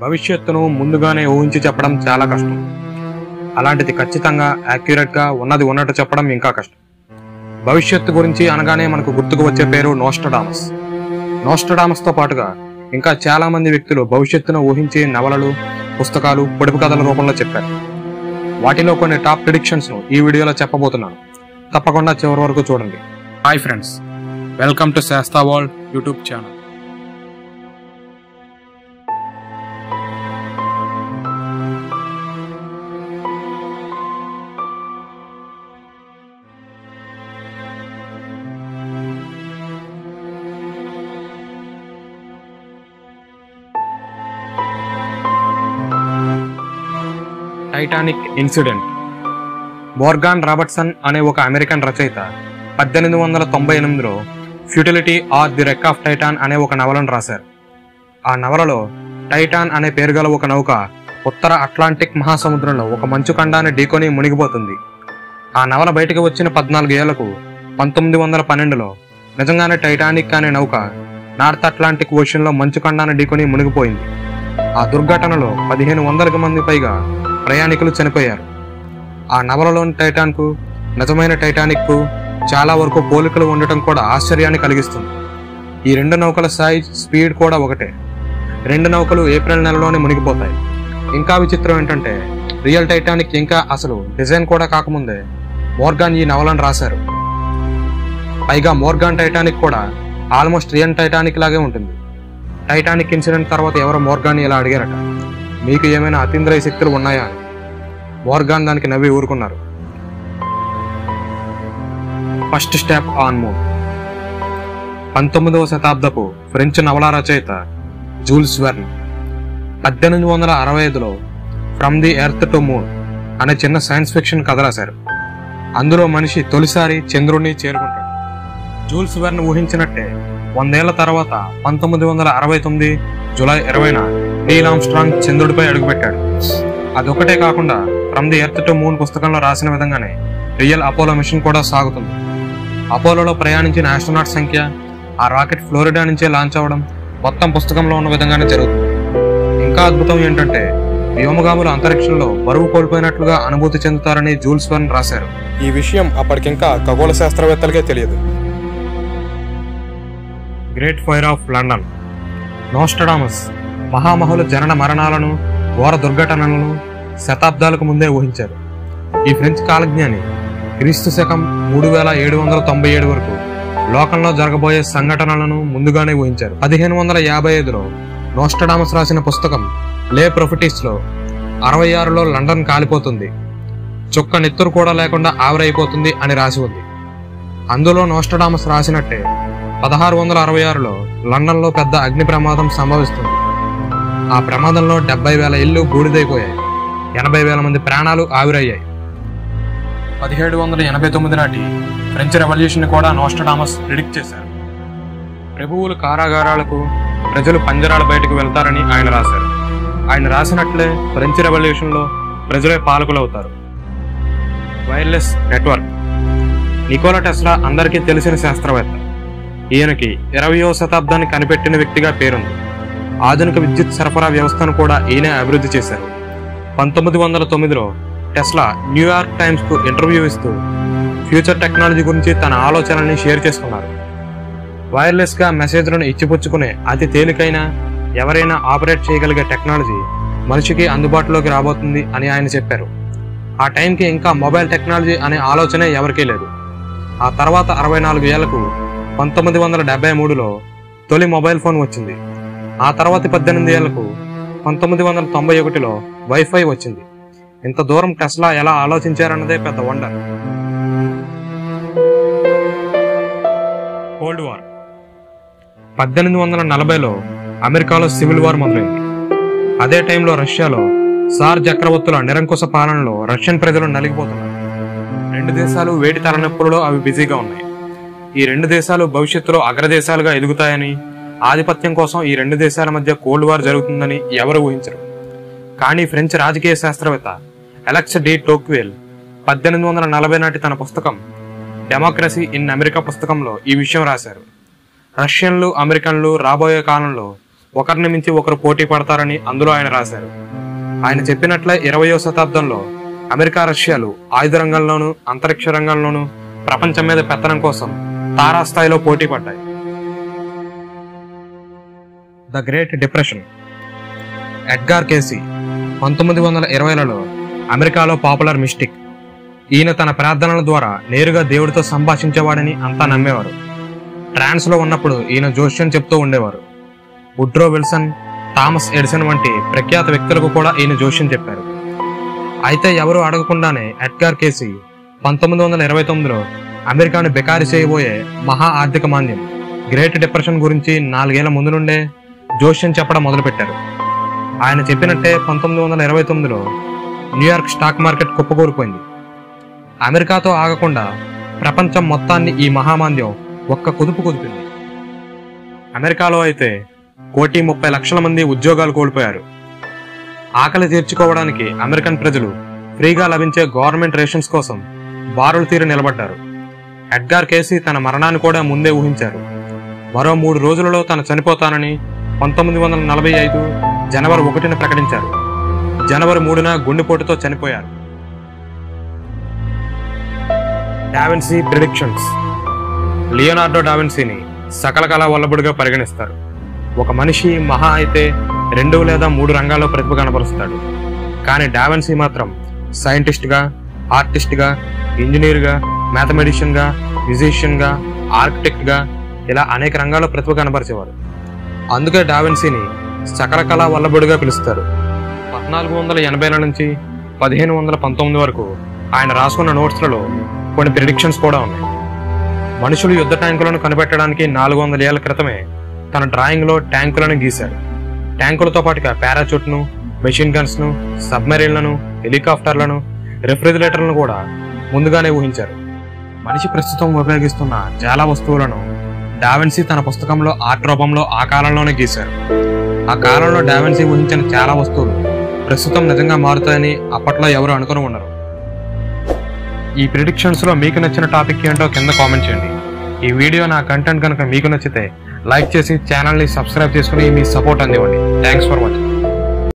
భవిష్యత్తును ముందుగానే ఊహించి చెప్పడం చాలా కష్టం అలాంటిది ఖచ్చితంగా యాక్యురేట్గా ఉన్నది ఉన్నట్టు చెప్పడం ఇంకా కష్టం భవిష్యత్తు గురించి అనగానే మనకు గుర్తుకు వచ్చే పేరు నోస్టడామస్ నోస్టడామస్తో పాటుగా ఇంకా చాలా మంది వ్యక్తులు భవిష్యత్తును ఊహించి నవలలు పుస్తకాలు పొడుపు కథల రూపంలో చెప్పారు వాటిలో కొన్ని టాప్ ప్రిడిక్షన్స్ ను ఈ వీడియోలో చెప్పబోతున్నాను తప్పకుండా చివరి వరకు చూడండి hi friends welcome to Shasta world YouTube channel Titanic incident Morgan Robertson అనే ఒక అమెరికన్ రచయిత పద్దెనిమిది వందల తొంభై ఎనిమిదిలో futility or the wreck of Titan అనే ఒక నవలను రాశారు ఆ నవలలో టైటాన్ అనే పేరు గల ఒక నౌక ఉత్తర అట్లాంటిక్ మహాసముద్రంలో ఒక మంచు ఖండాన్ని ఢీకొని మునిగిపోతుంది ఆ నవల బయటకు వచ్చిన పద్నాలుగు ఏళ్లకు పంతొమ్మిది వందల పన్నెండులో నిజంగానే టైటానిక్ అనే నౌక నార్త్ అట్లాంటిక్ ఓషన్లో మంచు ఖండాన్ని ఢీకొని మునిగిపోయింది ఆ దుర్ఘటనలో పదిహేను వందలకు మంది పైగా ప్రయాణికులు చనిపోయారు ఆ నవలలోని టైటాన్కు నిజమైన టైటానిక్కు చాలా వరకు పోలికలు ఉండటం కూడా ఆశ్చర్యాన్ని కలిగిస్తుంది ఈ రెండు నౌకల సైజ్ స్పీడ్ కూడా ఒకటే రెండు నౌకలు ఏప్రిల్ నెలలోనే మునిగిపోతాయి ఇంకా విచిత్రం ఏంటంటే రియల్ టైటానిక్ ఇంకా అసలు డిజైన్ కూడా కాకముందే మోర్గాన్ ఈ నవలను రాశారు పైగా మోర్గాన్ టైటానిక్ కూడా ఆల్మోస్ట్ రియల్ టైటానిక్ లాగే ఉంటుంది టైటానిక్ ఇన్సిడెంట్ తర్వాత ఎవరో మోర్గాన్ ఇలా అడిగారట మీకు ఏమైనా అతీంద్రియ శక్తులు ఉన్నాయా అని మోర్గాన్ దానికి నవ్వి ఊరుకున్నారు ఫస్ట్ స్టెప్ ఆన్ మూన్ పంతొమ్మిదవ శతాబ్దపు ఫ్రెంచ్ నవలా రచయిత జూల్స్ వెర్న్ పద్దెనిమిది వందల అరవై ఐదులో from the earth to moon అనే చిన్న సైన్స్ ఫిక్షన్ కథ రాశారు అందులో మనిషి తొలిసారి చంద్రుణ్ణి చేరుకుంటాడు జూల్స్ వెర్న్ ఊహించినట్టే వందేళ్ల తర్వాత పంతొమ్మిది వందల అరవై తొమ్మిది జూలై ఇరవైన నీల్ ఆమ్స్ట్రాంగ్ చంద్రుడిపై అడుగుపెట్టాడు అదొకటే కాకుండా from the earth to moon పుస్తకంలో రాసిన విధంగానే రియల్ అపోలో మిషన్ కూడా సాగుతుంది అపోలోలో ప్రయాణించిన ఆస్ట్రోనాట్ సంఖ్య ఆ రాకెట్ ఫ్లోరిడా నుంచే లాంచ్ అవ్వడం మొత్తం పుస్తకంలో ఉన్న విధంగానే జరుగుతుంది ఇంకా అద్భుతం ఏంటంటే వ్యోమగాములు అంతరిక్షంలో బరువు కోల్పోయినట్లుగా అనుభూతి చెందుతారని జూల్స్ వర్న్ రాశారు ఈ విషయం అప్పటికింకా ఖగోళ శాస్త్రవేత్తలకే తెలియదు great fire of London Nostradamus మహామహుల జనన మరణాలను ఘోర దుర్ఘటనలను శతాబ్దాలకు ముందే ఊహించారు ఈ ఫ్రెంచ్ కాలజ్ఞాని క్రీస్తు శకం మూడు వేల ఏడు వందల తొంభై ఏడు వరకు లోకంలో జరగబోయే సంఘటనలను ముందుగానే ఊహించారు పదిహేను వందల యాభై ఐదులో నోస్టడామస్ రాసిన పుస్తకం లే ప్రొఫిటీస్ లో అరవై ఆరులో లండన్ కాలిపోతుంది చుక్క నెత్తురు కూడా లేకుండా ఆవిరైపోతుంది అని రాసి ఉంది అందులో నోస్టడామస్ రాసినట్టే పదహారు వందల అరవై ఆరులో లండన్లో పెద్ద అగ్ని ప్రమాదం సంభవిస్తుంది ఆ ప్రమాదంలో డెబ్బై వేల ఇల్లు బూడిదైపోయాయి ఎనభై వేల మంది ప్రాణాలు ఆవిరయ్యాయి పదిహేడు వందల ఎనభై తొమ్మిది నాటి ఫ్రెంచ్ రెవల్యూషన్ కూడా నోస్టడామస్ ప్రిడిక్ట్ చేశారు ప్రభువులు కారాగారాలకు ప్రజలు పంజరాల బయటకు వెళ్తారని ఆయన రాశారు ఆయన రాసినట్లే ఫ్రెంచ్ రెవల్యూషన్లో ప్రజలే పాలకులవుతారు వైర్లెస్ నెట్వర్క్ నికోలా టెస్లా అందరికీ తెలిసిన శాస్త్రవేత్త ఈయనకి ఇరవయో శతాబ్దాన్ని కనిపెట్టిన వ్యక్తిగా పేరుంది ఆధునిక విద్యుత్ సరఫరా వ్యవస్థను కూడా ఈయనే అభివృద్ధి చేశారు పంతొమ్మిది వందల తొమ్మిదిలో టెస్లా న్యూయార్క్ టైమ్స్ కు ఇంటర్వ్యూ ఇస్తూ ఫ్యూచర్ టెక్నాలజీ గురించి తన ఆలోచనల్ని షేర్ చేసుకున్నారు వైర్లెస్ గా మెసేజ్లను ఇచ్చిపుచ్చుకునే అతి తేలికైన ఎవరైనా ఆపరేట్ చేయగలిగే టెక్నాలజీ మనిషికి అందుబాటులోకి రాబోతుంది అని ఆయన చెప్పారు ఆ టైంకి ఇంకా మొబైల్ టెక్నాలజీ అనే ఆలోచనే ఎవరికీ లేదు ఆ తర్వాత అరవై నాలుగు ఏళ్లకు పంతొమ్మిది వందల డెబ్బై మూడులో తొలి మొబైల్ ఫోన్ వచ్చింది ఆ తర్వాత పద్దెనిమిది ఏళ్లకు పంతొమ్మిది వందల తొంభై ఒకటిలో వైఫై వచ్చింది ఇంత దూరం టెస్లా ఎలా ఆలోచించారన్నదే పెద్ద వండర్ కోల్డ్ వార్ పద్దెనిమిది వందల నలభైలో అమెరికాలో సివిల్ వార్ మొదలైంది అదే టైంలో రష్యాలో సార్ చక్రవర్తుల నిరంకుశ పాలనలో రష్యన్ ప్రజలు నలిగిపోతున్నారు రెండు దేశాలు వేడి తలనొప్పులలో అవి బిజీగా ఉన్నాయి ఈ రెండు దేశాలు భవిష్యత్తులో అగ్రదేశాలుగా ఎదుగుతాయని ఆధిపత్యం కోసం ఈ రెండు దేశాల మధ్య కోల్డ్ వార్ జరుగుతుందని ఎవరు ఊహించరు కానీ ఫ్రెంచ్ రాజకీయ శాస్త్రవేత్త అలెక్స్ డి టోక్వేల్ పద్దెనిమిది వందల నలభై నాటి తన పుస్తకం డెమోక్రసీ ఇన్ అమెరికా పుస్తకంలో ఈ విషయం రాశారు రష్యన్లు అమెరికన్లు రాబోయే కాలంలో ఒకరిని మించి ఒకరు పోటీ పడతారని అందులో ఆయన రాశారు ఆయన చెప్పినట్లే ఇరవయో శతాబ్దంలో అమెరికా రష్యాలు ఆయుధ రంగంలోనూ అంతరిక్ష రంగంలోనూ ప్రపంచం మీద పెత్తనం కోసం తారాస్థాయిలో పోటీ పడ్డాయి the great depression Edgar Cayce పంతొమ్మిది వందల ఇరవైలలో అమెరికాలో పాపులర్ మిస్టిక్ ఈయన తన ప్రార్థనల ద్వారా నేరుగా దేవుడితో సంభాషించేవాడని అంతా నమ్మేవారు ట్రాన్స్ లో ఉన్నప్పుడు ఈయన జోష్యం చెప్తూ ఉండేవారు వుడ్రో విల్సన్ థామస్ ఎడిసన్ వంటి ప్రఖ్యాత వ్యక్తులకు కూడా ఈయన జోష్యం చెప్పారు అయితే ఎవరు అడగకుండానే ఎడ్గార్ కేసీ పంతొమ్మిది వందల ఇరవై తొమ్మిదిలో అమెరికాను బెకారి చేయబోయే మహా ఆర్థిక మాంద్యం గ్రేట్ డిప్రెషన్ గురించి నాలుగేళ్ల ముందు నుండే జోష్యం చెప్పడం మొదలుపెట్టారు ఆయన చెప్పినట్టే పంతొమ్మిది వందల ఇరవై తొమ్మిదిలో న్యూయార్క్ స్టాక్ మార్కెట్ కుప్పకూలిపోయింది అమెరికాతో ఆగకుండా ప్రపంచం మొత్తాన్ని ఈ మహామాంద్యం ఒక్క కుదుపు కుదిపింది అమెరికాలో అయితే కోటి ముప్పై లక్షల మంది ఉద్యోగాలు కోల్పోయారు ఆకలి తీర్చుకోవడానికి అమెరికన్ ప్రజలు ఫ్రీగా లభించే గవర్నమెంట్ రేషన్స్ కోసం బారులు తీరి నిలబడ్డారు ఎడ్గార్ కేసీ తన మరణాన్ని కూడా ముందే ఊహించారు మరో మూడు రోజులలో తను చనిపోతానని పంతొమ్మిది వందల నలభై ఐదు జనవరి ఒకటిన ప్రకటించారు జనవరి మూడున గుండెపోటుతో చనిపోయారు డావెన్సీ ప్రిడిక్షన్స్ లియోనార్డో డావెన్సీని సకల కళా వల్లభుడిగా పరిగణిస్తారు ఒక మనిషి మహా అయితే రెండు లేదా మూడు రంగాల్లో ప్రతిభ కనబరుస్తాడు కానీ డావెన్సీ మాత్రం సైంటిస్ట్గా ఆర్టిస్ట్గా ఇంజనీర్గా మ్యాథమెటిషియన్గా మ్యూజిషియన్గా ఆర్కిటెక్ట్గా ఇలా అనేక రంగాల్లో ప్రతిభ కనబరిచేవారు అందుకే డావెన్సీని సకల కళా వల్లభుడిగా పిలుస్తారు పద్నాలుగు వందల ఎనభైల నుంచి పదిహేను వందల పంతొమ్మిది వరకు ఆయన రాసుకున్న నోట్స్లలో కొన్ని ప్రిడిక్షన్స్ కూడా ఉన్నాయి మనుషులు యుద్ధ ట్యాంకులను కనిపెట్టడానికి నాలుగు వందల ఏళ్ల క్రితమే తన డ్రాయింగ్లో ట్యాంకులను గీశారు ట్యాంకులతో పాటుగా పారాచూట్ను మెషిన్ గన్స్ను సబ్మెరీన్లను హెలికాప్టర్లను రెఫ్రిజిరేటర్లను కూడా ముందుగానే ఊహించారు మనిషి ప్రస్తుతం ఉపయోగిస్తున్న చాలా వస్తువులను డావెన్సీ తన పుస్తకంలో ఆర్ట్ రూపంలో ఆ కాలంలోనే గీశారు ఆ కాలంలో డావెన్సీ ఊహించిన చాలా వస్తువులు ప్రస్తుతం నిజంగా మారుతాయని అప్పట్లో ఎవరు అనుకుని ఉండరు ఈ ప్రిడిక్షన్స్ లో మీకు నచ్చిన టాపిక్ ఏంటో కింద కామెంట్ చేయండి ఈ వీడియో నా కంటెంట్ కనుక మీకు నచ్చితే లైక్ చేసి ఛానల్ని సబ్స్క్రైబ్ చేసుకుని మీ సపోర్ట్ అందివ్వండి థ్యాంక్స్ ఫర్ వాచింగ్